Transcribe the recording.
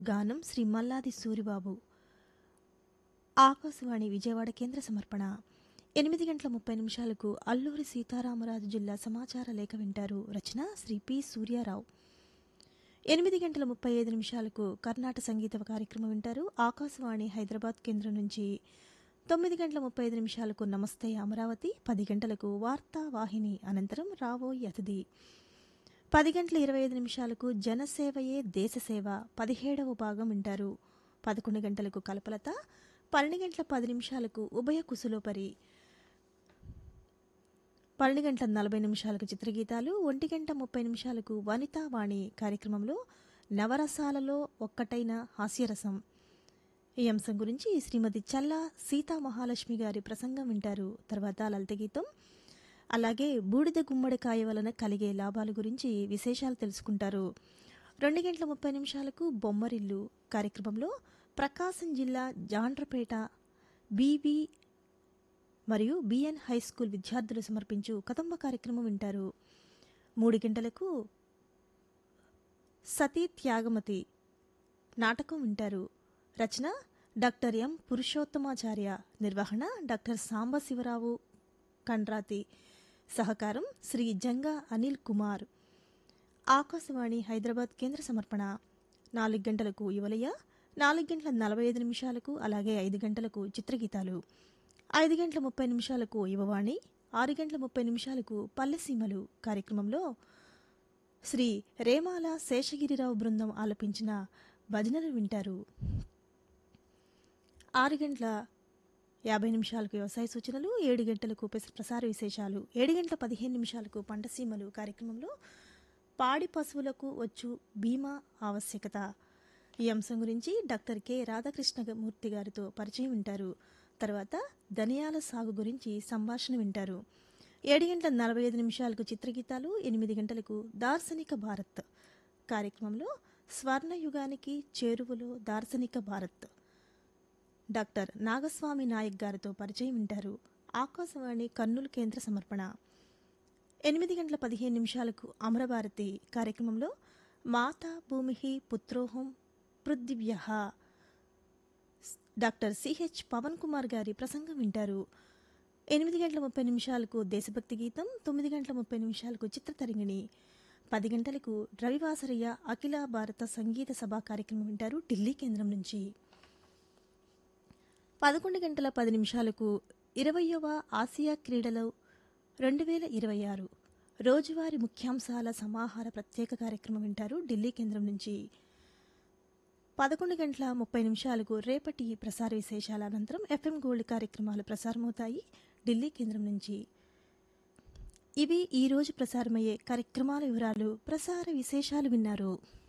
గానం శ్రీ మల్లాది సూరిబాబు ఆకాశవాణి విజయవాడ కేంద్ర సమర్పణ ఎనిమిది గంటల ముప్పై నిమిషాలకు అల్లూరి సీతారామరాజు జిల్లా సమాచార లేఖ వింటారు రచన శ్రీ పి సూర్యారావు ఎనిమిది గంటల ముప్పై ఐదు నిమిషాలకు కర్ణాటక సంగీత కార్యక్రమం వింటారు ఆకాశవాణి హైదరాబాద్ కేంద్రం నుంచి తొమ్మిది గంటల ముప్పై ఐదు నిమిషాలకు నమస్తే అమరావతి పది గంటలకు వార్తా వాహిని అనంతరం రావోయ్ అతిథి పది గంటల ఇరవై ఐదు నిమిషాలకు జనసేవయే దేశసేవ పదిహేడవ భాగం వింటారు పదకొండు గంటలకు కల్పలత పన్నెండు గంటల పది నిమిషాలకు ఉభయ కుసులోపరి పన్నెండు గంటల నలభై నిమిషాలకు చిత్రగీతాలు ఒంటి గంట ముప్పై నిమిషాలకు వనితావాణి కార్యక్రమంలో నవరసాలలో ఒక్కటైన హాస్యరసం ఈ అంశం గురించి శ్రీమతి చల్లా సీతా మహాలక్ష్మి గారి ప్రసంగం వింటారు తర్వాత లలిత గీతం అలాగే బూడిద గుమ్మడికాయ వలన కలిగే లాభాల గురించి విశేషాలు తెలుసుకుంటారు రెండు గంటల ముప్పై నిమిషాలకు బొమ్మరిల్లు కార్యక్రమంలో ప్రకాశం జిల్లా జాండ్రపేట బీవీ మరియు బిఎన్ హై స్కూల్ విద్యార్థులు సమర్పించు కదంబ కార్యక్రమం వింటారు మూడు గంటలకు సతీ త్యాగమతి నాటకం వింటారు రచన డాక్టర్ ఎం పురుషోత్తమాచార్య నిర్వహణ డాక్టర్ సాంబశివరావు కండ్రాతి సహకారం శ్రీ జంగా అనిల్ కుమార్ ఆకాశవాణి హైదరాబాద్ కేంద్ర సమర్పణ నాలుగు గంటలకు యువలయ నాలుగు గంటల నలభై ఐదు నిమిషాలకు అలాగే ఐదు గంటలకు చిత్రగీతాలు ఐదు గంటల ముప్పై నిమిషాలకు యువవాణి ఆరు గంటల ముప్పై నిమిషాలకు పల్లెసీమలు కార్యక్రమంలో శ్రీ రేమాల శేషగిరిరావు బృందం ఆలపించిన భజనలు వింటారు ఆరు గంటల యాభై నిమిషాలకు వ్యవసాయ సూచనలు ఏడు గంటలకు పెస- ప్రసార విశేషాలు ఏడు గంటల పదిహేను నిమిషాలకు పంటసీమలు కార్యక్రమంలో పాడి పశువులకు వచ్చు బీమా ఆవశ్యకత ఈ అంశం గురించి డాక్టర్ కె రాధాకృష్ణమూర్తి గారితో పరిచయం వింటారు తర్వాత ధనియాల సాగు గురించి సంభాషణ వింటారు ఏడు గంటల నలభై ఐదు నిమిషాలకు చిత్రగీతాలు ఎనిమిది గంటలకు దార్శనిక భారత్ కార్యక్రమంలో స్వర్ణయుగానికి చేరువలో దార్శనిక భారత్ డాక్టర్ నాగస్వామి నాయక్ గారితో పరిచయం వింటారు ఆకాశవాణి కర్నూలు కేంద్ర సమర్పణ ఎనిమిది గంటల పదిహేను నిమిషాలకు అమరభారతి కార్యక్రమంలో మాతా భూమి పుత్రోహం పృథివ్య డాక్టర్ సిహెచ్ పవన్ కుమార్ గారి ప్రసంగం వింటారు ఎనిమిది గంటల ముప్పై నిమిషాలకు దేశభక్తి గీతం తొమ్మిది గంటల ముప్పై నిమిషాలకు చిత్రతరంగిణి పది గంటలకు రవివాసరయ్య అఖిల భారత సంగీత సభ కార్యక్రమం వింటారు ఢిల్లీ కేంద్రం నుంచి పదకొండు గంటల పది నిమిషాలకు ఇరవయవ ఆసియా క్రీడలు రెండు వేల ఇరవై ఆరు రోజువారీ ముఖ్యాంశాల సమాహార ప్రత్యేక కార్యక్రమం వింటారు ఢిల్లీ కేంద్రం నుంచి పదకొండు గంటల ముప్పై నిమిషాలకు రేపటి ప్రసార విశేషాల అనంతరం ఎఫ్ఎం గోల్డ్ కార్యక్రమాలు ప్రసారమవుతాయి ఢిల్లీ కేంద్రం నుంచి ఇవి ఈ రోజు ప్రసారమయ్యే కార్యక్రమాల వివరాలు ప్రసార విశేషాలు విన్నారు